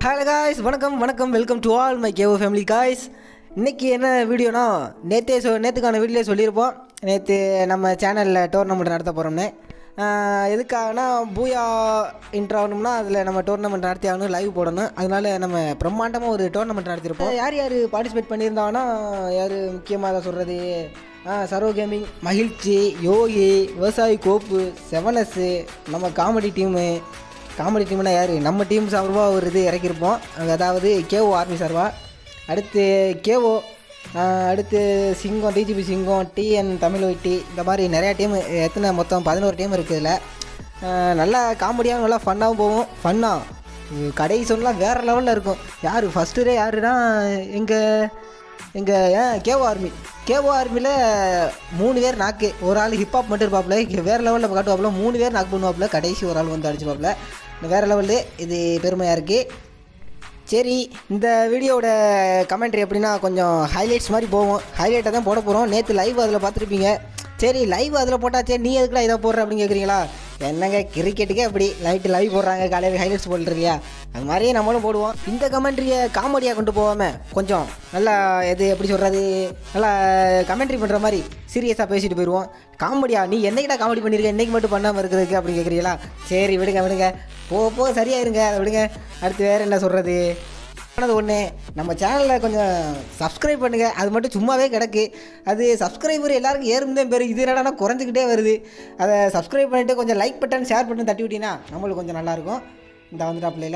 Hello guys வணக்கம் வணக்கம் welcome to all my கேவோ ஃபேமிலி காய்ஸ் இன்னைக்கு என்ன வீடியோனா நேற்றே சொ நேற்றுக்கான வீடியோலே சொல்லியிருப்போம் நேற்று நம்ம சேனலில் டோர்னமெண்ட் நடத்த போகிறோம்னு எதுக்காகனா பூயா இன்ட்ரு ஆகணும்னா அதில் நம்ம டோர்னமெண்ட் நடத்தி ஆகணும் லைவ் போடணும் அதனால நம்ம பிரம்மாண்டமாக ஒரு டோர்னமெண்ட் நடத்திருப்போம் யார் யார் பார்ட்டிசிபேட் பண்ணியிருந்தாங்கன்னா யார் முக்கியமாக சொல்கிறது சர்வ கேமிங் மகிழ்ச்சி யோகி விவசாயி கோப்பு செவனஸ்ஸு நம்ம காமெடி டீமு காமெடி டீம்னா யார் நம்ம டீம் சார்பாக ஒரு இது இறக்கியிருப்போம் அங்க அதாவது கேஓ ஆர்மி சார்பா அடுத்து கேஓ அடுத்து சிங்கம் டிஜிபி சிங்கம் டிஎன் தமிழ் ஒய்டி இந்த மாதிரி நிறையா டீம் எத்தனை மொத்தம் பதினோரு டீம் இருக்குது இதில் நல்லா காமெடியாகவும் நல்லா ஃபன்னாகவும் போகும் ஃபன்னாக கடைசி சொன்னால் வேறு லெவலில் இருக்கும் யார் ஃபஸ்ட்டு டே யாருன்னா எங்கள் எங்கள் ஏன் கேஓ ஆர்மி கேஓ ஆர்மியில் மூணு பேர் நாக்கு ஒரு ஆள் ஹிப்ஹாப் மட்டும் இருப்பாப்புல இங்க வேறு லெவலில் காட்டுவாப்புல மூணு பேர் நாக்கு பண்ணுவாப்புல கடைசி ஒரு ஆள் வந்து அடிச்சுப்பாப்புல வேறு லெவலு இது பெருமையாக இருக்குது சரி இந்த வீடியோவோட கமெண்ட்ரி எப்படின்னா கொஞ்சம் ஹைலைட்ஸ் மாதிரி போகும் ஹைலைட்டை தான் போட போகிறோம் நேற்று லைவ் அதில் பார்த்துருப்பீங்க சரி லைவ் அதில் போட்டால் சரி நீ எதுக்குடா இதை போடுற அப்படின்னு கேட்குறீங்களா என்னங்க கிரிக்கெட்டுக்கே அப்படி நைட்டு லைவ் போடுறாங்க காலையில் ஹைலைட்ஸ் போட்டுருக்கியா அது மாதிரியே நம்மளும் போடுவோம் இந்த கமெண்ட்ரியை காமெடியாக கொண்டு போகாமல் கொஞ்சம் நல்லா எது எப்படி சொல்கிறது நல்லா கமெண்ட்ரி பண்ணுற மாதிரி சீரியஸாக பேசிட்டு போயிடுவோம் காமெடியா நீ என்னைக்கிட்ட காமெடி பண்ணியிருக்க என்னைக்கு மட்டும் பண்ணாமல் இருக்கிறதுக்கு அப்படின்னு கேட்குறீங்களா சரி விடுங்க விடுங்க போக போக சரியாயிருங்க அதை விடுங்க அடுத்து வேறு என்ன சொல்கிறது ஆனது ஒன்று நம்ம சேனலில் கொஞ்சம் சப்ஸ்கிரைப் பண்ணுங்கள் அது மட்டும் சும்மாவே கிடக்கு அது சப்ஸ்கிரைபர் எல்லாருக்கும் ஏறும் தான் பேர் இது என்னடா குறைஞ்சிக்கிட்டே வருது அதை சப்ஸ்கிரைப் பண்ணிவிட்டு கொஞ்சம் லைக் பட்டன் ஷேர் பட்டன் தட்டி விட்டீங்கன்னா நம்மளுக்கு கொஞ்சம் நல்லாயிருக்கும் இந்த வந்துட்டாப்லையில்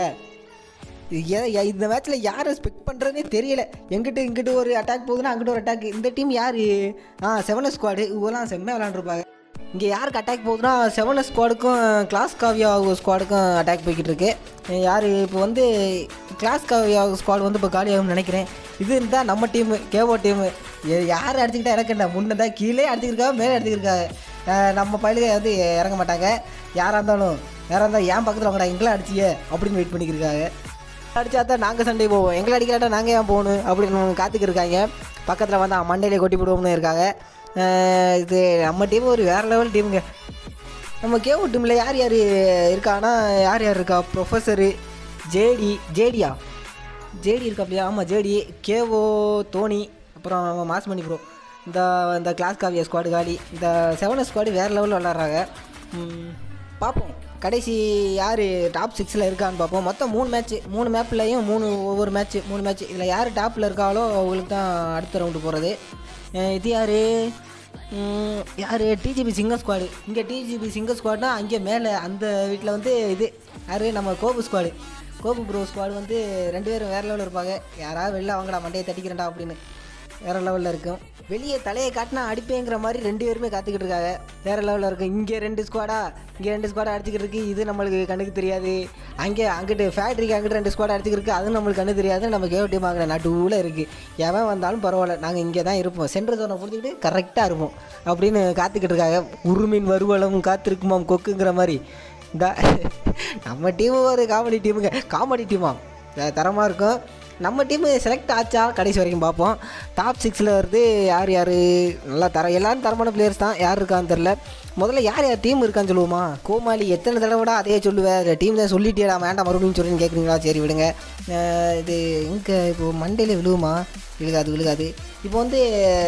இந்த மேட்ச்சில் யாரை ஸ்பெக்ட் பண்ணுறதுனே தெரியல எங்கிட்ட இங்கிட்டு ஒரு அட்டாக் போகுதுன்னா அங்கிட்ட ஒரு அட்டாக் இந்த டீம் யார் ஆ செவன் ஸ்குவாடு இவெல்லாம் செம்மையாக விளாண்டுருப்பாங்க இங்கே யாருக்கு அட்டாக் போகுதுன்னா செவன் ஸ்குவாடுக்கும் கிளாஸ் காவியா ஸ்குவாடுக்கும் அட்டாக் போய்கிட்டு இருக்கு யார் இப்போ வந்து கிளாஸ் காவியா ஸ்குவாட் வந்து இப்போ காலியாகும்னு நினைக்கிறேன் இது இருந்தால் நம்ம டீமு கேவோ டீமு யார் அடிச்சுக்கிட்டா எனக்கு என்ன முன்னே தான் கீழே அடிச்சுக்கிருக்காங்க மேலே அடிச்சுக்கிருக்காங்க அஹ் நம்ம பயிலுக வந்து இறங்க மாட்டாங்க யாராக இருந்தாலும் யாராக இருந்தாலும் ஏன் பக்கத்தில் வாங்கடா எங்களாம் அடிச்சியே அப்படின்னு வெயிட் பண்ணிக்கிருக்காங்க அடிச்சா தான் நாங்கள் சண்டை போவோம் எங்களை அடிக்கலாட்டா நாங்கள் ஏன் போகணும் அப்படின்னு காத்துக்கு இருக்காங்க பக்கத்தில் வந்து மண்டையிலே கொட்டி போடுவோம்னு இருக்காங்க அஹ் இது நம்ம டீம் ஒரு வேறு லெவல் டீமுங்க நம்ம கேஓ டீமில் யார் யார் இருக்கான்னா யார் யார் இருக்கா ப்ரொஃபஸரு ஜேடி ஜேடியா ஜேடி இருக்கா அப்படியா ஆமாம் ஜேடி கேஓ தோனி அப்புறம் மாஸ்மணி ப்ரோ இந்த இந்த கிளாஸ் காவியா ஸ்குவாடு காலி இந்த செவன் ஸ்குவாடு வேறு லெவலில் விளாட்றாங்க ம், பார்ப்போம் கடைசி யார் டாப் சிக்ஸில் இருக்கான்னு பார்ப்போம் மொத்தம் மூணு மேட்ச்சு மூணு மேப்லையும் மூணு ஒவ்வொரு மேட்ச்சு மூணு மேட்ச் இதில் யார் டாப்பில் இருக்காங்களோ அவங்களுக்கு தான் அடுத்த ரவுண்டு போகிறது இது யார் யார் டிஜிபி சிங்கர் ஸ்குவாடு இங்கே டிஜிபி சிங்கர் ஸ்குவாட்னா அங்கே மேலே அந்த வீட்டில் வந்து இது யார் நம்ம Gopu squad Gopu bro squad வந்து ரெண்டு பேரும் வேறு லெவலில் இருப்பாங்க யாராவது வெளில அவங்கடா மண்டையை தட்டிக்கிறேன்டா அப்படின்னு வேறு லெவலில் இருக்கும் வெளியே தலையை காட்டினா அடிப்பேங்கிற மாதிரி ரெண்டு பேருமே காத்துக்கிட்டு இருக்காங்க வேறு லெவலில் இருக்கும் இங்கே ரெண்டு ஸ்குவாடா இங்கே ரெண்டு ஸ்குவாடா அடிச்சுக்கிட்டு இருக்கு இது நம்மளுக்கு கண்ணுக்கு தெரியாது அங்கே அங்கிட்டு ஃபேக்ட்ரிக்கு அங்கிட்டு ரெண்டு ஸ்குவாட் அடிச்சுக்கிட்டு இருக்கு அதுவும் நம்மளுக்கு கண்ணு தெரியாது நம்ம கேவ டீம் ஆகிற நடுவில் இருக்குது எவன் வந்தாலும் பரவாயில்ல நாங்கள் இங்கே தான் இருப்போம் சென்ட்ரு ஜோனை பிடிச்சிக்கிட்டு கரெக்டாக இருப்போம் அப்படின்னு காத்துக்கிட்டு இருக்காங்க உருமின் வருவலம் காத்திருக்குமாம் கொக்குங்கிற மாதிரி இந்த நம்ம டீமு ஒரு காமெடி டீமுங்க காமெடி டீமா தரமாக இருக்கும் நம்ம டீமு செலக்ட் ஆச்சா கடைசி வரைக்கும் பார்ப்போம் டாப் சிக்ஸில் வருது யார் யார் நல்லா தர எல்லாரும் தரமான பிளேயர்ஸ் தான் யார் இருக்கான்னு தெரில முதல்ல யார் யார் டீம் இருக்கான்னு சொல்லுவோமா கோமாளி எத்தனை தடவைடா அதே சொல்லுவேன் டீம் தான் சொல்லிட்டேடா வேண்டாம் மறுபடியும் சொல்லுன்னு கேட்குறீங்களா சரி விடுங்க அஹ் இது இங்கே இப்போ மண்டையில் விழுகுமா விழுகாது விழுகாது இப்போ வந்து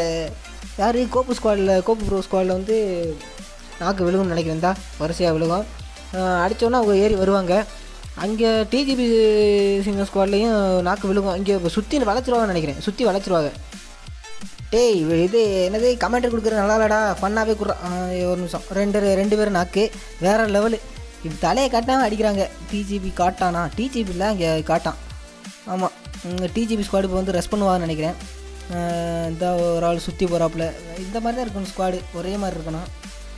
யார் கோப்பு ஸ்குவாடில் கோப்பு ப்ரோ ஸ்குவாடில் வந்து நாக்கு விழுகும்னு நினைக்கிறேன் தான் வரிசையாக விழுகும் அடித்தோன்னா அவங்க ஏறி வருவாங்க அங்கே டிஜிபி சிங்கர் ஸ்குவாட்லேயும் நாக்கு விழுகும் இங்கே இப்போ சுற்றி வளைச்சிருவாங்கன்னு நினைக்கிறேன் சுற்றி வளைச்சிருவாங்க டேய் இவ- இது என்னது கமெண்ட் கொடுக்குறது நல்லா இல்லடா ஃபன்னாகவே கொடுறா ஒரு நிமிஷம் ரெண்டு ரெண்டு பேரும் நாக்கு வேறு லெவலு இது தலையை காட்டாமல் அடிக்கிறாங்க டிஜிபி காட்டானா டிஜிபியில் இங்கே காட்டான் ஆமாம் இங்கே டிஜிபி ஸ்குவாடு இப்போ வந்து ரெஸ்ட் பண்ணுவாங்கன்னு நினைக்கிறேன் அஹ் இந்த ஒரு ஆள் சுற்றி போகிறாப்புல இந்த மாதிரி தான் இருக்கணும் ஸ்குவாடு ஒரே மாதிரி இருக்கணும்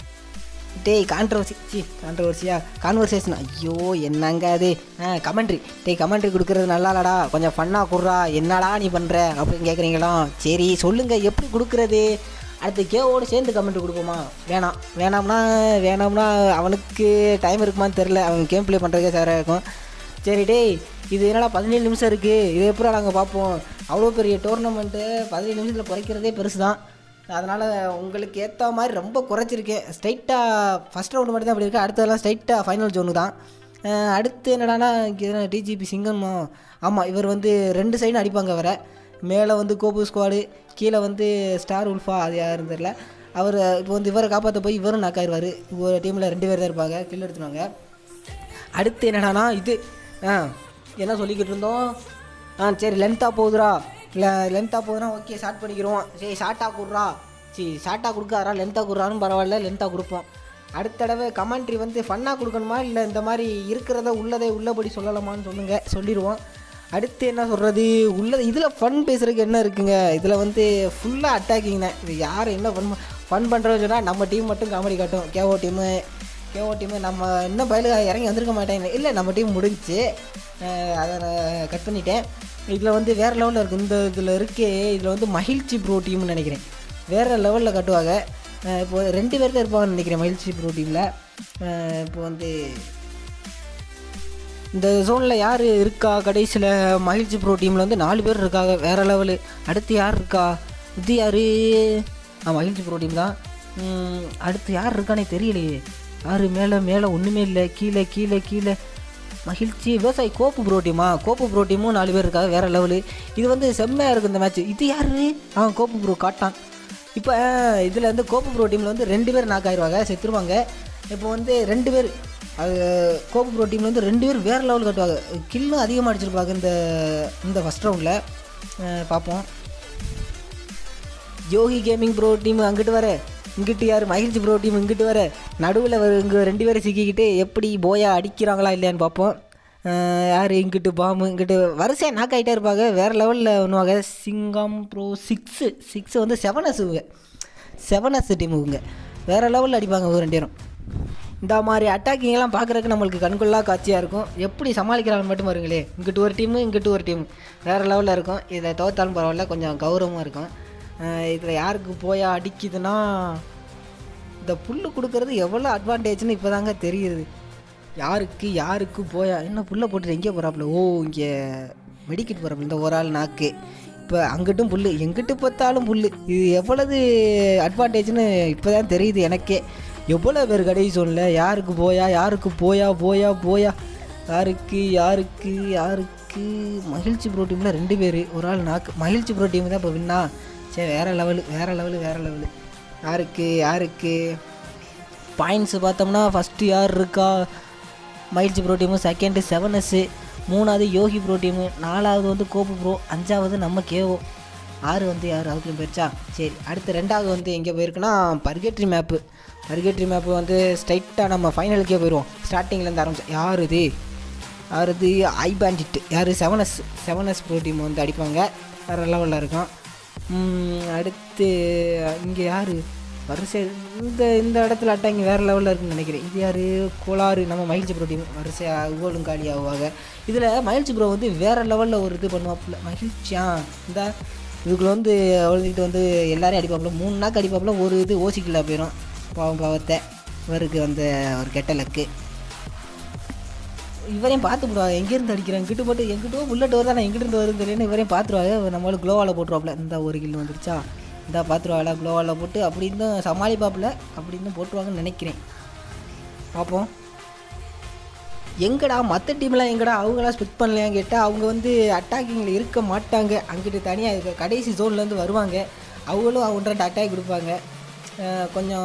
டேய் கான்ட்ரவர்சி சி கான்ட்ரவர்சியா கான்வர்சேஷன் ஐயோ என்னங்க அது ஆ கமெண்ட்ரி டேய் கமெண்ட்ரி கொடுக்குறது நல்லா இல்லடா கொஞ்சம் ஃபன்னாக கொடுறா என்னடா நீ பண்ணுற அப்படின்னு கேட்குறீங்களா சரி சொல்லுங்கள் எப்படி கொடுக்குறது அடுத்து கேவோடு சேர்ந்து கமெண்ட் கொடுப்போமா வேணாம் வேணாம்னா வேணாம்னா அவனுக்கு டைம் இருக்குமான்னு தெரில அவன் கேம் ப்ளே பண்ணுறதுக்கே சரியாக இருக்கும் சரி டேய் இது என்னடா பதினேழு நிமிஷம் இருக்குது இதை எப்படா நாங்கள் பார்ப்போம் அவ்வளோ பெரிய டோர்னமெண்ட்டு பதினேழு நிமிஷத்தில் குறைக்கிறதே பெருசு தான் அதனால் உங்களுக்கு ஏற்ற மாதிரி ரொம்ப குறைச்சிருக்கேன் ஸ்ட்ரைட்டாக ஃபஸ்ட் ரவுண்டு மட்டும் தான் அப்படி இருக்குது அடுத்ததெல்லாம் ஸ்ட்ரைட்டாக ஃபைனல் ஜோனு தான் அஹ் அடுத்து என்னடானா டிஜிபி சிங்கம்மா ஆமாம் இவர் வந்து ரெண்டு சைடும் அடிப்பாங்க வர மேலே வந்து கோபு ஸ்குவாடு கீழே வந்து ஸ்டார் உல்ஃபா அது யாருன்னு தெரியல அவர் இப்போ வந்து இவரை காப்பாற்ற போய் இவரும் நாக்காயிருவார் ஒரு டீமில் ரெண்டு பேர் தான் இருப்பாங்க கில் எடுத்துருவாங்க அடுத்து என்னடானா இது ஆ என்ன சொல்லிக்கிட்டு இருந்தோம் ஆ சரி லென்த்தாக போகுதுடா இல்லை லென்த்தாக போகுதுன்னா ஓகே ஸ்டார்ட் பண்ணிக்கிறோம் சரி ஷார்ட்டாக கொடுறா சரி ஷார்ட்டாக கொடுக்காரா லென்த்தாக கொடுறான்னு பரவாயில்ல லென்த்தாக கொடுப்போம் அடுத்த தடவை கமெண்ட்ரி வந்து ஃபன்னாக கொடுக்கணுமா இல்லை இந்த மாதிரி இருக்கிறத உள்ளதை உள்ளபடி சொல்லலாமான்னு சொல்லுங்கள் சொல்லிடுவோம் அடுத்து என்ன சொல்கிறது உள்ள இதில் ஃபன் பேசுகிறதுக்கு என்ன இருக்குங்க இதில் வந்து ஃபுல்லாக அட்டாக்கிங் தான் இது யார் என்ன ஃபன் ஃபன் பண்ணுறோன்னு சொன்னால் நம்ம டீம் மட்டும் காமெடி காட்டும் கேஓ டீமு கேஓ டீமு நம்ம இன்னும் பயலுக இறங்கி வந்திருக்க மாட்டேங்க இல்லை நம்ம டீம் முடிஞ்சுச்சு அஹ் அதை நான் கட் பண்ணிட்டேன் இதில் வந்து வேறு லெவலில் இருக்குது இந்த இதில் இருக்கே இதில் வந்து மகிழ்ச்சி ப்ரோ டீம்னு நினைக்கிறேன் வேறு லெவலில் கட்டுவாங்க அஹ் இப்போ ரெண்டு பேர் தான் இருப்பாங்கன்னு நினைக்கிறேன் மகிழ்ச்சி ப்ரோ டீமில் இப்போ வந்து இந்த ஜோனில் யார் இருக்கா கடைசியில் மகிழ்ச்சி ப்ரோ டீமில் வந்து நாலு பேர் இருக்காங்க வேறு லெவலு அடுத்து யார் இருக்கா இது யார் ஆ மகிழ்ச்சி ப்ரோ டீம் தான் ம், அடுத்து யார் இருக்கானே தெரியலையே யார் மேலே மேலே ஒன்றுமே இல்லை கீழே கீழே கீழே மகிழ்ச்சி விவசாயி கோப்பு ப்ரோ டீமா கோப்பு ப்ரோ டீமும் நாலு பேர் இருக்காங்க வேறு லெவலு இது வந்து செம்மையாக இருக்குது இந்த மேட்ச் இது யார் ஆ கோப்பு ப்ரோ காட்டான் இப்போ இதில் வந்து கோப்பு ப்ரோ டீமில் வந்து ரெண்டு பேர் நாக் ஆயிடுவாங்க செத்துருவாங்க இப்போ வந்து ரெண்டு பேர் அது கோப்பு ப்ரோ டீமில் வந்து ரெண்டு பேர் வேறு லெவல் கட்டுவாங்க கில்லும் அதிகமாக அடிச்சிருப்பாங்க இந்த இந்த ஃபஸ்ட் ரவுண்டில் பார்ப்போம் யோகி கேமிங் ப்ரோ டீம் அங்கிட்டு வர இங்கிட்டு யார் மகிழ்ச்சி ப்ரோ டீம் இங்கிட்டு வர நடுவில் இங்கே ரெண்டு பேரும் சிக்கிக்கிட்டு எப்படி போயா அடிக்கிறாங்களா இல்லையான்னு பார்ப்போம் அஹ் யார் இங்கிட்டு பாம்பு இங்கிட்டு வரிசையாக நாக் ஆகிட்டே இருப்பாங்க வேறு லெவலில் பண்ணுவாங்க சிங்கம் ப்ரோ சிக்ஸு சிக்ஸு வந்து செவன் எஸ் இவங்க செவன் எஸ் டீம் இவங்க வேறு லெவலில் அடிப்பாங்க இவங்க ரெண்டு பேரும் இந்த மாதிரி attacking எல்லாம் பார்க்குறதுக்கு நம்மளுக்கு கண்கொள்ளா காட்சியாக இருக்கும் எப்படி சமாளிக்கிறாங்கன்னு மட்டும் பாருங்களே இங்கிட்டு ஒரு டீமு இங்கிட்டு ஒரு டீம் வேறு லெவலில் இருக்கும் இதில் தோத்தாலும் பரவாயில்ல கொஞ்சம் கௌரவமாக இருக்கும் இதில் யாருக்கு போயா அடிக்குதுன்னா இந்த புல்லு கொடுக்கறது எவ்வளோ அட்வான்டேஜ்னு இப்போ தாங்க தெரியுது யாருக்கு யாருக்கு போயா என்ன புல்லை போட்டுட்டு எங்கே போகிறாப்புல ஓ இங்கே மெடிக்கெட் போகிறாப்புல இந்த ஒரு ஆள் நாக்கு இப்போ அங்கிட்டும் புல் எங்கிட்டு பார்த்தாலும் புல் இது எவ்வளவு அட்வான்டேஜ்னு இப்போ தான் தெரியுது எனக்கே எவ்வளோ பேர் கடைசி சொல்லல யாருக்கு போயா யாருக்கு போயா போயா போயா யாருக்கு யாருக்கு யாருக்கு மகிழ்ச்சி ப்ரோ டீமில் ரெண்டு பேர் ஒரு ஆள் நாக்கு மகிழ்ச்சி ப்ரோ டீம் தான் இப்போ வின்னா சரி வேறு லெவலு வேறு லெவலு வேறு லெவலு யாருக்கு யாருக்கு பாயிண்ட்ஸ் பார்த்தோம்னா ஃபஸ்ட்டு யார் இருக்கா Magizhchi bro team second seven S மூணாவது யோகி ப்ரோ டீமு நாலாவது வந்து கோப்பு ப்ரோ அஞ்சாவது நம்ம கேஓ ஆறு வந்து யார் அவுட்லையும் போயிடுச்சா சரி அடுத்து ரெண்டாவது வந்து எங்கே போயிருக்குன்னா பர்கெட்ரி மேப்பு பர்கெட்ரி மேப்பு வந்து ஸ்ட்ரைட்டாக நம்ம ஃபைனலுக்கே போயிடுவோம் ஸ்டார்டிங்லேருந்து ஆரம்பிச்சோம் யார் இது யார் இது ஐ பேண்டிட் யார் seven S seven S bro team வந்து அடிப்பாங்க வேறு லெவலில் இருக்கும் ம், அடுத்து இங்கே யார் வரிசை இந்த இந்த இடத்துல அட்டாங்க வேறு லெவலில் இருக்குன்னு நினைக்கிறேன் இது யார் கோளாறு நம்ம மகிழ்ச்சி ப்ரோ டீம் வரிசையாக ஊழலும் காலி ஆகுவாங்க இதில் மகிழ்ச்சி ப்ரோ வந்து வேறு லெவலில் ஒரு இது பண்ணுவாப்புல மகிழ்ச்சியா இந்த இதுக்குள்ள வந்து அவளுக்கிட்ட வந்து எல்லாரையும் அடிப்பாப்புல மூணு நாக்கு அடிப்பாப்புல ஒரு இது ஓசிக்கல போயிடும் பாவம் பாவத்தை இவருக்கு வந்த ஒரு கெட்ட லக்கு இவரையும் பார்த்து விடுவாங்க எங்கேருந்து அடிக்கிறேன் கிட்ட போட்டு எங்கிட்டோ புல்லட் வருதா நான் எங்கிட்ட இருந்து வருதுன்னு தெரியல இவரையும் பார்த்துருவாங்க நம்மளுக்கு க்ளோவால் போட்டுருவாப்ல இந்த ஒரு கில் வந்துருச்சா இந்த பார்த்துருவாங்களா க்ளோவால் போட்டு அப்படி இருந்தும் சமாளிப்பாப்புல அப்படி இருந்தும் போட்டுருவாங்கன்னு நினைக்கிறேன் பார்ப்போம் எங்கடா மற்ற டீம்லாம் எங்கடா அவங்களாம் ஸ்பிக் பண்ணலையான்னு கேட்டால் அவங்க வந்து அட்டாக்கிங்கில் இருக்க மாட்டாங்க அங்கிட்டு தனியாக இருக்க கடைசி ஜோன்லேருந்து வருவாங்க அவங்களும் அவங்க அட்டாக் கொடுப்பாங்க அஹ் கொஞ்சம்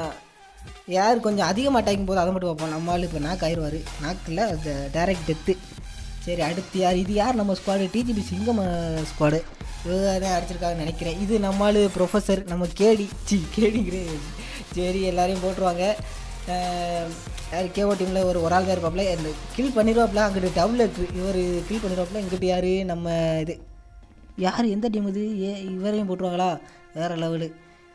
யார் கொஞ்சம் அதிகமாக அட்டாக்கிங் போது அதை மட்டும் பார்ப்போம் நம்ம ஆள் இப்போ நாக்கு ஆயிடுவார் நாக்கில் அந்த டேரக்ட் டெத்து சரி அடுத்து யார் இது யார் நம்ம ஸ்குவாடு டிஜிபி சிங்கம் ஸ்குவாடு இவங்க தான் அடிச்சிருக்காங்கன்னு நினைக்கிறேன் இது நம்ம ஆள் ப்ரொஃபஸர் நம்ம கேடி சி கேடிங்கிறே சரி எல்லாரையும் போட்டுருவாங்க அஹ் யார் கேஓ டீமில் ஒரு ஒரு ஆள் தான் இருப்பாப்புல இந்த கில் பண்ணிடுவாப்புல அங்கிட்டு டபுள் இவர் கில் பண்ணிடுவாப்புல இங்கிட்டு யார் நம்ம இது யார் எந்த டீம் இது ஏ இவரையும் போட்டுருவாங்களா வேறு லெவலு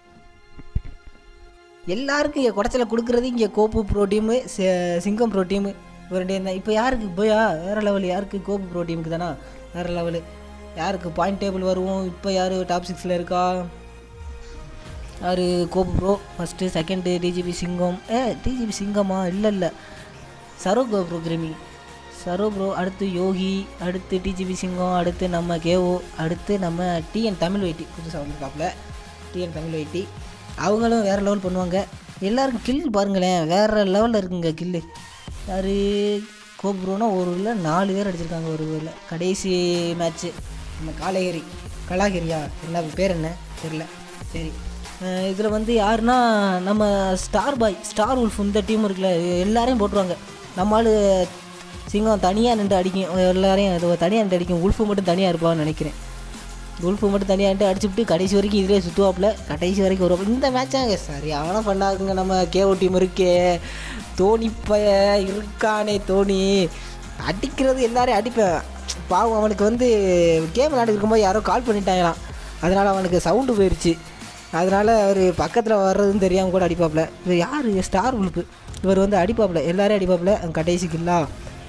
எல்லாருக்கும் இங்கே குடைச்சல கொடுக்குறது இங்கே Goppu bro team Singam bro team இவர் ரெண்டு தான் இப்போ யாருக்கு போயா வேறு லெவல் யாருக்கு கோப்பு ப்ரோ டீமுக்கு தானா வேறு லெவலு யாருக்கு பாயிண்ட் டேபிள் வருவோம் இப்போ யார் டாப் சிக்ஸில் இருக்கா யார் கோப்பு ப்ரோ ஃபஸ்ட்டு செகண்டு டிஜிபி சிங்கம் ஏ டிஜிபி சிங்கமா இல்லை இல்லை சரோ கோ ப்ரோ கிரிமி சரோ ப்ரோ அடுத்து யோகி அடுத்து டிஜிபி சிங்கம் அடுத்து நம்ம கேஓ அடுத்து நம்ம டிஎன் தமிழ் வைட்டி புதுசாக வந்திருக்காப்புல டிஎன் தமிழ் வைட்டி அவங்களும் வேறு லெவல் பண்ணுவாங்க எல்லாருக்கும் கில் பாருங்களேன் வேறு லெவலில் இருக்குங்க கில்லு யார் கோப்ரோனா ஒரு இல்லை நாலு பேர் அடிச்சிருக்காங்க ஒரு ஊரில் கடைசி மேட்ச்சு நம்ம காலேகிரி கலாகிரியா என்ன பேர் என்ன தெரில சரி இதில் வந்து யாருன்னா நம்ம ஸ்டார் பாய் ஸ்டார் உல்ஃப் இந்த டீம் இருக்குல்ல இது எல்லாரையும் போட்டுருவாங்க நம்ம ஆளு சிங்கம் தனியாக நின்று அடிக்கும் எல்லாரையும் இது தனியாக நின்று அடிக்கும் உல்ஃபு மட்டும் தனியாக இருப்பான்னு நினைக்கிறேன் உல்ஃபு மட்டும் தனியாக நின்று அடிச்சுட்டு கடைசி வரைக்கும் இதிலே சுற்றுவாப்பில் கடைசி வரைக்கும் வருவாப்புல இந்த மேட்சாங்க சரியான ஃபன்னாக இருக்குங்க நம்ம கேஓ டீம் இருக்கே தோனி பய இருக்கானே தோனி அடிக்கிறது எல்லாரையும் அடிப்பேன் பாவம் அவனுக்கு வந்து கேம் விளையாண்டு இருக்கும்போது யாரோ கால் பண்ணிட்டாங்களாம் அதனால் அவனுக்கு சவுண்டு போயிடுச்சு அதனால் அவர் பக்கத்தில் வர்றதுன்னு தெரியாமல் கூட அடிப்பாப்புல இவர் யார் ஸ்டார் உழுப்பு இவர் வந்து அடிப்பாப்புல எல்லாரையும் அடிப்பாப்புல கடைசிக்கு இல்லா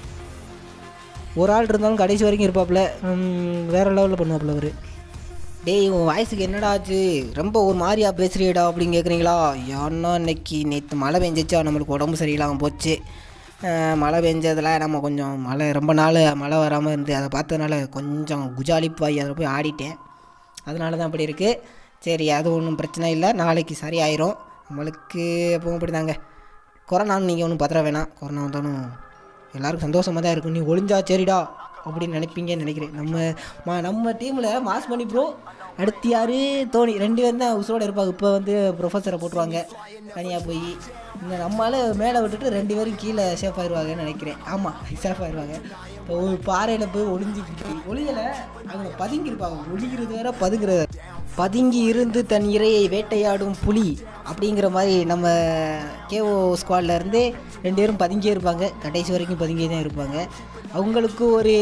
ஒரு ஆள் இருந்தாலும் கடைசி வரைக்கும் இருப்பாப்புல ம், வேற லெவலில் பண்ணுவாப்புல அவர் டேய் உன் வாய்ஸுக்கு என்னடா ஆச்சு ரொம்ப ஒரு மாதிரியா பேசுறியடா அப்படின்னு கேட்குறீங்களா ஏன்னா இன்னைக்கு நேற்று மழை பெஞ்சிச்சா நம்மளுக்கு உடம்பு சரியில்லாமல் போச்சு அஹ், மழை பெஞ்சதில் நம்ம கொஞ்சம் மழை ரொம்ப நாள் மழை வராமல் இருந்து அதை பார்த்ததுனால கொஞ்சம் குஜாலிப்பாய் அதில் போய் ஆடிட்டேன் அதனால தான் அப்படி இருக்குது சரி அது ஒன்றும் பிரச்சனை இல்லை நாளைக்கு சரியாயிரும் நம்மளுக்கு எப்பவும் இப்படி தாங்க கொரோனான்னு நீங்கள் ஒன்றும் பத்திர வேணாம் கொரோனா வந்தாலும் எல்லாருக்கும் சந்தோஷமாக தான் இருக்கும் நீ ஒளிஞ்சா சரிடா அப்படின்னு நினைப்பீங்கன்னு நினைக்கிறேன் நம்ம மா நம்ம டீமில் மாஸ் பண்ணி ப்ரோ அடுத்து யார் தோனி ரெண்டு பேரும் தான் உசுரோட இருப்பாங்க இப்போ வந்து ப்ரொஃபஸரை போட்டுருவாங்க தனியாக போய் இந்த நம்மளால மேலே விட்டுட்டு ரெண்டு பேரும் கீழே சேஃப் ஆயிடுவாங்கன்னு நினைக்கிறேன் ஆமாம் சேஃப் ஆயிடுவாங்க இப்போ ஒரு பாறையில் போய் ஒளிஞ்சிக்கிட்டு ஒளியலை அவங்க பதுங்கி இருப்பாங்க ஒளிகிறது வேற பதுங்கிறது வேற. பதுங்கி இருந்து தன் இரையை வேட்டையாடும் புலி அப்படிங்கிற மாதிரி நம்ம கேஓ ஸ்குவாட்ல இருந்து ரெண்டு பேரும் பதுங்கியே இருப்பாங்க கடைசி வரைக்கும் பதுங்கியே தான் இருப்பாங்க அவங்களுக்கு ஒரு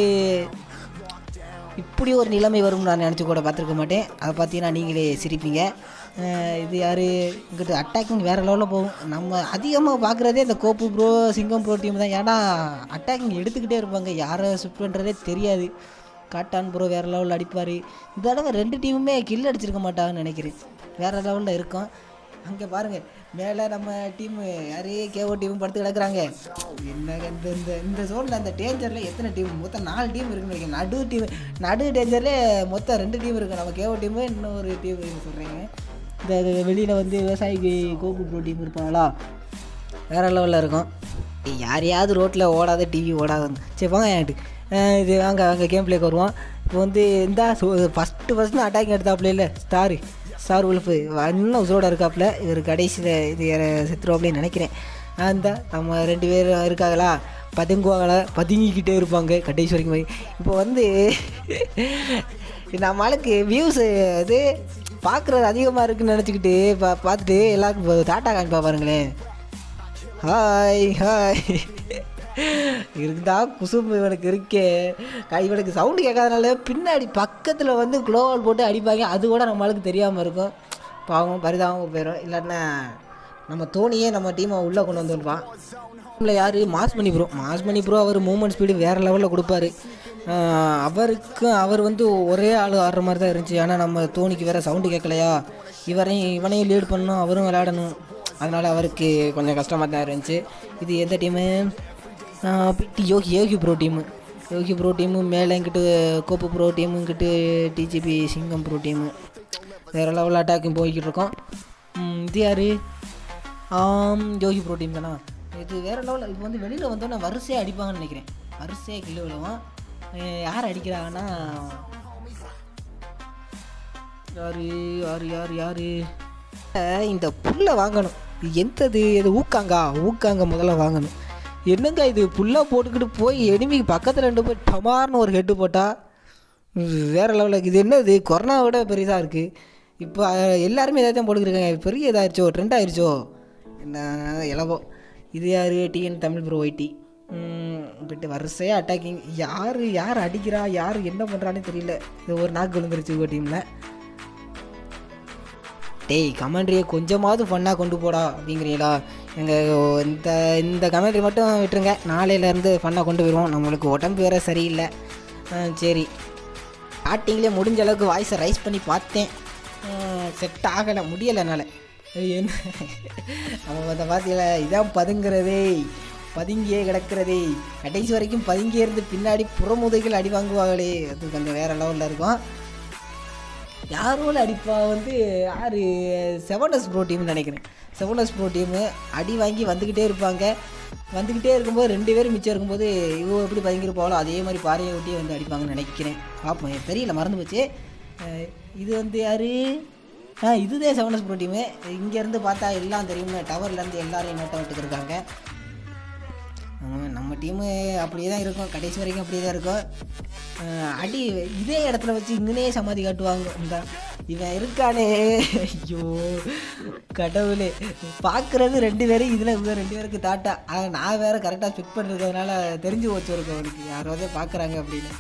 இப்படி ஒரு நிலைமை வரும்னு நான் நினச்சி கூட பார்த்துருக்க மாட்டேன் அதை பார்த்தீங்கன்னா நீங்களே சிரிப்பீங்க அஹ் இது யார் இங்கிட்ட அட்டாக்கிங் வேறு லெவலில் போகும் நம்ம அதிகமாக பார்க்குறதே இந்த கோப்பு ப்ரோ சிங்கம் ப்ரோ டீம் தான் ஏன்னா அட்டாக்கிங் எடுத்துக்கிட்டே இருப்பாங்க யாரை ஷிஃப்ட் பண்ணுறதே தெரியாது காட்டான் ப்ரோ வேறு லெவலில் அடிப்பார் இந்த தடவை ரெண்டு டீமுமே கில் அடிச்சிருக்க மாட்டாங்கன்னு நினைக்கிறேன் வேறு லெவலில் இருக்கும் அங்கே பாருங்கள் மேலே நம்ம டீமு யாரே கேஓ டீம் படுத்து கிடக்குறாங்க என்னங்க இந்த இந்த இந்த ஜோனில் அந்த டேஞ்சரில் எத்தனை டீம் மொத்தம் நாலு டீம் இருக்குன்னு நினைக்கிறேன் நடு டீம் நடு டேஞ்சர்லேயே மொத்தம் ரெண்டு டீம் இருக்குது நம்ம கேஓ டீமு இன்னொரு டீம் சொல்கிறீங்க இந்த வெளியில் வந்து விவசாயிக்கு கோகு ப்ரோ டீம் இருப்பாங்களா வேறு லெவலில் இருக்கும் யாரையாவது ரோட்டில் ஓடாத டிவி ஓடாத சரி வாங்க என்கிட்ட அஹ் இது வாங்க வாங்க கேம் பிளேக்கு வருவோம் இப்போ வந்து இந்த ஃபஸ்ட்டு ஃபஸ்ட்டு அட்டாக் எடுத்தாப்புல இல்லை ஸ்டாரு ஸ்டார் உல்ஃபு இன்னும் உசுரோட இருக்காப்புல இவர் கடைசியில் இது செத்துருவாப்லேன்னு நினைக்கிறேன் அந்த நம்ம ரெண்டு பேரும் இருக்காங்களா பதுங்குவாங்களா பதுங்கிக்கிட்டே இருப்பாங்க கடைசி வரைக்கும் போய் இப்போ வந்து நம்ம ஆளுக்கு வியூஸு இது பார்க்குறது அதிகமாக இருக்குன்னு நினச்சிக்கிட்டு பா பார்த்துட்டு எல்லாருக்கும் டாட்டா காமிப்பா பாருங்களேன் ஹாய் ஹாய் இருந்தா குசும்பு இவனுக்கு இருக்கே கை இவனுக்கு சவுண்டு கேட்காதனால பின்னாடி பக்கத்தில் வந்து குளோவல் போட்டு அடிப்பாங்க அது கூட நம்மளுக்கு தெரியாமல் இருக்கும் பாவம் பரிதாபம் போயிடும் இல்லைன்னா நம்ம தோனியே நம்ம டீமை உள்ளே கொண்டு வந்துருப்பான் டீமில் யார் mass Mani bro mass Mani bro அவர் மூமெண்ட் ஸ்பீடு வேறு லெவலில் கொடுப்பாரு ஆஹ் அவருக்கும் அவர் வந்து ஒரே ஆள் ஆடுற மாதிரி தான் இருந்துச்சு ஆனால் நம்ம தோனிக்கு வேறு சவுண்டு கேட்கலையா இவரையும் இவனையும் லீட் பண்ணணும் அவரும் விளையாடணும் அதனால் அவருக்கு கொஞ்சம் கஷ்டமாக தான் இருந்துச்சு இது எந்த டீமு பிடி Yogi Yogi bro team Yogi bro team மேலே இங்கிட்டு கோப்பு ப்ரோ டீமு இங்கிட்டு டிஜிபி சிங்கம் ப்ரோ டீமு வேறு லெவலில் அட்டாக்கும் போய்கிட்டு இருக்கோம் ம், இது யார் ஆம் யோகி ப்ரோ டீம் தானா இது வேறு லெவலில் இப்போ வந்து வெளியில் வந்தோன்னே வரிசையாக அடிப்பாங்கன்னு நினைக்கிறேன் வரிசையாக கில்லு விழுவோம் அஹ் யார் அடிக்கிறாங்கன்னா யாரு யார் யார் யார் இந்த புல்லை வாங்கணும் இது எந்தது இது ஊக்காங்கா ஊக்காங்க முதல்ல வாங்கணும் என்னங்க இது புல்லாக போட்டுக்கிட்டு போய் எனிமிக்கு பக்கத்தில் ரெண்டு போய் டமார்னு ஒரு ஹெட்டு போட்டால் வேறு லெவலில் இது என்னது கொரோனா விட பெரிதாக இருக்குது இப்போ அஹ், எல்லாருமே இதை தான் போட்டுக்கிருக்காங்க பெரிய இதாகிடுச்சோ ட்ரெண்ட் ஆயிடுச்சோ என்ன இலவோ இது யார் டிஎன் தமிழ் ப்ரோ ஒய்டி போயிட்டு வரிசையாக அட்டாக்கிங் யார் யார் அடிக்கிறா யார் என்ன பண்ணுறான்னு தெரியல இது ஒரு நாக்கு விழுந்துருச்சு உங்கள் டீமில் டேய் கமெண்ட்ரியை கொஞ்சமாவது ஃபன்னாக கொண்டு போடா அப்படிங்கிறீங்களா எங்கள் இந்த இந்த கமெண்ட்ரி மட்டும் விட்டுருங்க நாளையிலேருந்து ஃபன்னாக கொண்டு போயிடுவோம் நம்மளுக்கு உடம்பு வேறு சரியில்லை ஆ, சரி ஸ்டார்டிங்லேயே முடிஞ்ச அளவுக்கு வாய்ஸை ரைஸ் பண்ணி பார்த்தேன் செட் ஆகலை முடியலை என்னால் என்ன அவன் அதை பார்த்தீங்களா இதான் பதுங்கிறதே பதுங்கியே கிடக்கிறதே கடைசி வரைக்கும் பதுங்கி இருந்து பின்னாடி புறமுதைகள் அடி வாங்குவாங்களே அது கொஞ்சம் வேறு லெவலில் இருக்கும் யாரோல அடிப்பா வந்து யார் செவனஸ் ப்ரோ டீம்னு நினைக்கிறேன் செவனஸ் ப்ரோ டீமு அடி வாங்கி வந்துக்கிட்டே இருப்பாங்க வந்துக்கிட்டே இருக்கும்போது ரெண்டு பேரும் மிச்சம் இருக்கும்போது இவ எப்படி பதுங்கிருப்பாங்களோ அதே மாதிரி பாறையை ஒட்டியே வந்து அடிப்பாங்கன்னு நினைக்கிறேன் பார்ப்போம் எனக்கு தெரியல மறந்து போச்சு அஹ் இது வந்து யார் ஆ இதுதான் செவனஸ் ப்ரோ டீமு இங்கேருந்து பார்த்தா எல்லாம் தெரியும்ல டவர்லேருந்து எல்லாரையும் நோட்டை விட்டுக்கிருக்காங்க ஆமா, நம்ம டீமு அப்படியே தான் இருக்கும் கடைசி வரைக்கும் அப்படியே தான் இருக்கும் அஹ் அடி இதே இடத்துல வச்சு இங்கனே சமாதி காட்டுவாங்க இந்த இவன் இருக்கானே ஐயோ கடவுளே பார்க்குறது ரெண்டு பேரும் இதில் இவங்க ரெண்டு பேருக்கு தாட்டா ஆனால் நான் வேறு கரெக்டாக செக் பண்ணிருக்கிறதுனால தெரிஞ்சு வச்சு இருக்கும் அவனுக்கு யாராவது பார்க்குறாங்க அப்படின்னு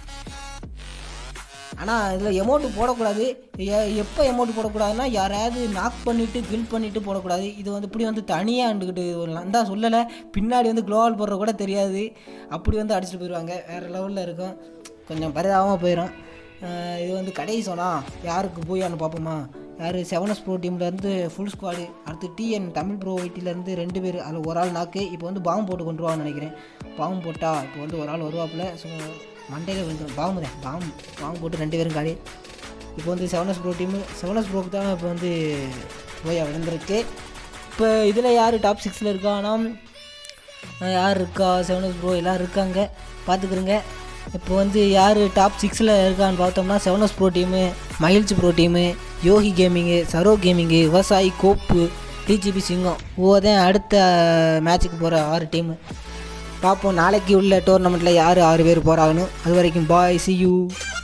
ஆனால் இதில் எமௌண்ட்டு போடக்கூடாது எ- எப்போ எமௌண்ட் போடக்கூடாதுன்னா யாரையாவது நாக் பண்ணிவிட்டு கில் பண்ணிவிட்டு போடக்கூடாது இது வந்து இப்படி வந்து தனியாக அண்டுக்கிட்டு வரலாம் தான் சொல்லலை பின்னாடி வந்து க்ளோவால் போடுற கூட தெரியாது அப்படி வந்து அடிச்சுட்டு போயிடுவாங்க வேறு லெவலில் இருக்கும் கொஞ்சம் பரிதாபமாக போயிடும் அஹ் இது வந்து கடைசி சொன்னா யாருக்கு போயான்னு பார்ப்போமா யார் செவனஸ் ப்ரோ டீம்லேருந்து ஃபுல் ஸ்குவாடு அடுத்து டிஎன் தமிழ் ப்ரோ ஒயிட்டிலேருந்து ரெண்டு பேர் அதில் ஒரு ஆள் நாக்கு இப்போ வந்து பாம்பு போட்டு கொண்டு வான்னு நினைக்கிறேன் பாம்பு போட்டால் இப்போ வந்து ஒரு ஆள் வருவாப்புல ஸோ மண்டையில் விழுந்துடும் பாம்பு தான் பாம்பு பாம்பு போட்டு ரெண்டு பேரும் காலி இப்போ வந்து செவனஸ் ப்ரோ டீமு செவனஸ் ப்ரோக்கு தான் இப்போ வந்து போயா விழுந்திருக்கு இப்போ இதில் யார் டாப் சிக்ஸில் இருக்கானா அஹ் யார் இருக்கா செவனஸ் ப்ரோ எல்லோரும் இருக்காங்க பார்த்துக்குறங்க இப்போ வந்து யார் டாப் சிக்ஸில் இருக்கான்னு பார்த்தோம்னா sevens bro team Magizhchi bro team Yogi கேமிங்கு சரோ கேமிங்கு விவசாயி கோப்பு டிஜிபி சிங்கம் ஓதான் அடுத்த மேட்ச்சுக்கு போகிற ஆறு டீமு பார்ப்போம் நாளைக்கு உள்ள டோர்னமெண்ட்டில் யார் ஆறு பேர் போகிறாங்கன்னு அது வரைக்கும் பாய் சி யூ